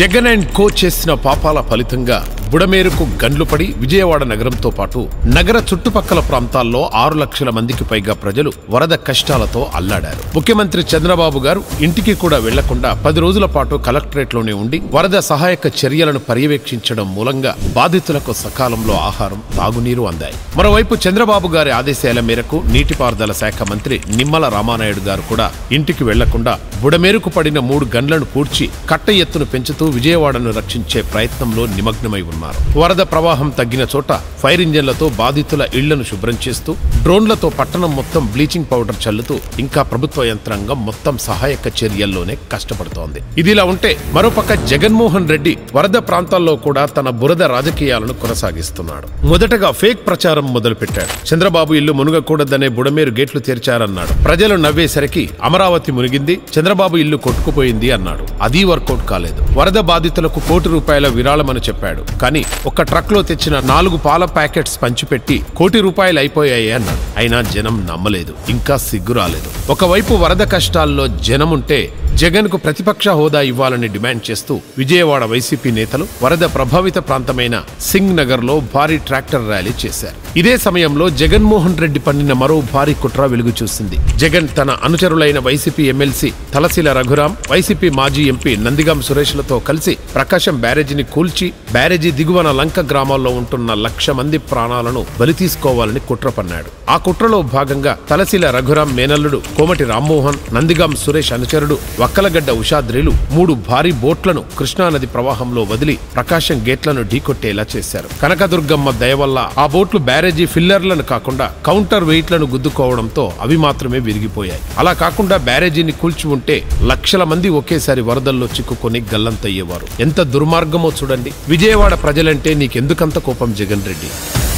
Jagan and co చేసిన పాపాల ఫలితంగా బుడమేరుకు గండ్లు పడి విజయవాడ నగరంతో పాటు నగర చుట్టుపక్కల ప్రాంతాల్లో ఆరు లక్షల మందికి పైగా ప్రజలు వరద కష్టాలతో అల్లాడారు ముఖ్యమంత్రి చంద్రబాబు గారు ఇంటికి కూడా వెళ్లకుండా పది రోజుల పాటు కలెక్టరేట్లోనే ఉండి వరద సహాయక చర్యలను పర్యవేక్షించడం మూలంగా బాధితులకు సకాలంలో ఆహారం తాగునీరు అందాయి మరోవైపు చంద్రబాబు గారి ఆదేశాల మేరకు నీటిపారుదల శాఖ మంత్రి నిమ్మల రామానాయుడు గారు కూడా ఇంటికి వెళ్లకుండా బుడమేరుకు పడిన మూడు గండ్లను పూడ్చి కట్ట ఎత్తును పెంచుతూ విజయవాడను రక్షించే ప్రయత్నంలో నిమగ్నమై ఉన్నారు వరద ప్రవాహం తగ్గిన చోట ఫైర్ ఇంజన్లతో బాధితుల ఇళ్లను శుభ్రం చేస్తూ డ్రోన్లతో పట్టణం మొత్తం బ్లీచింగ్ పౌడర్ చల్లుతూ ఇంకా ప్రభుత్వ యంత్రాంగం మొత్తం సహాయక చర్యల్లోనే కష్టపడుతోంది ఇదిలా ఉంటే మరోపక్క జగన్మోహన్ రెడ్డి వరద ప్రాంతాల్లో కూడా తన బురద రాజకీయాలను కొనసాగిస్తున్నాడు మొదటగా ఫేక్ ప్రచారం మొదలుపెట్టాడు చంద్రబాబు ఇల్లు మునుగకూడదనే బుడమేరు గేట్లు తెరిచారన్నాడు ప్రజలు నవ్వేసరికి అమరావతి మునిగింది చంద్రబాబు ఇల్లు కొట్టుకుపోయింది అన్నాడు అది వర్కౌట్ కాలేదు వరద బాధితులకు కోటి రూపాయల విరాళమని చెప్పాడు కానీ ఒక ట్రక్ లో తెచ్చిన నాలుగు పాల ప్యాకెట్స్ పంచిపెట్టి కోటి రూపాయలు అయిపోయాయి అన్నాడు అయినా జనం నమ్మలేదు ఇంకా సిగ్గు రాలేదు ఒకవైపు వరద కష్టాల్లో జనముంటే జగన్ కు ప్రతిపక్ష హోదా ఇవ్వాలని డిమాండ్ చేస్తూ విజయవాడ వైసీపీ నేతలు వరద ప్రభావిత ప్రాంతమైన సింగ్ నగర్ లో భారీ ట్రాక్టర్ ర్యాలీ చేశారు ఇదే సమయంలో జగన్మోహన్ రెడ్డి పన్నిన మరో భారీ కుట్ర వెలుగు చూసింది జగన్ తన అనుచరులైన YCP MLC Talasila Raghuram YCP మాజీ ఎంపీ నందిగాం సురేష్లతో కలిసి ప్రకాశం బ్యారేజీని కూల్చి బ్యారేజీ దిగువన లంక గ్రామాల్లో ఉంటున్న లక్ష మంది ప్రాణాలను బలి తీసుకోవాలని కుట్ర పన్నాడు ఆ కుట్రలో భాగంగా తలశీల రఘురాం మేనల్లుడు కోమటి రామ్మోహన్ నందిగాం సురేష్ అనుచరుడు వక్కలగడ్డ ఉషాద్రిలు మూడు భారీ బోట్లను కృష్ణానది ప్రవాహంలో వదిలి ప్రకాశం గేట్లను ఢీకొట్టేలా చేశారు కనకదుర్గమ్మ దయ వల్ల ఆ బోట్లు బ్యారేజీ ఫిల్లర్లను కాకుండా కౌంటర్ వెయిట్లను గుద్దుకోవడంతో అవి మాత్రమే విరిగిపోయాయి అలా కాకుండా బ్యారేజీని కూల్చి ఉంటే లక్షల మంది ఒకేసారి వరదల్లో చిక్కుకొని గల్లంతయ్యేవారు ఎంత దుర్మార్గమో చూడండి విజయవాడ ప్రజలంటే నీకెందుకంత కోపం జగన్ రెడ్డి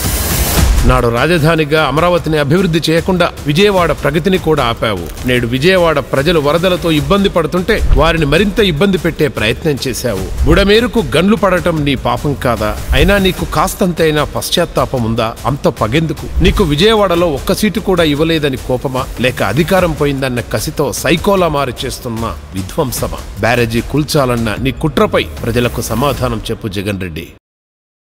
నాడు రాజధానిగా అమరావతిని అభివృద్ధి చేయకుండా విజయవాడ ప్రగతిని కూడా ఆపావు నేడు విజయవాడ ప్రజలు వరదలతో ఇబ్బంది పడుతుంటే వారిని మరింత ఇబ్బంది పెట్టే ప్రయత్నం చేశావు బుడమేరుకు గండ్లు పడటం నీ పాపం కాదా అయినా నీకు కాస్తంతైనా పశ్చాత్తాపం ఉందా అంత పగెందుకు నీకు విజయవాడలో ఒక్క సీటు కూడా ఇవ్వలేదని కోపమా లేక అధికారం పోయిందన్న కసితో సైకోలా మారి చేస్తున్న విధ్వంసమా బ్యారేజీ కూల్చాలన్న నీ కుట్రపై ప్రజలకు సమాధానం చెప్పు జగన్ రెడ్డి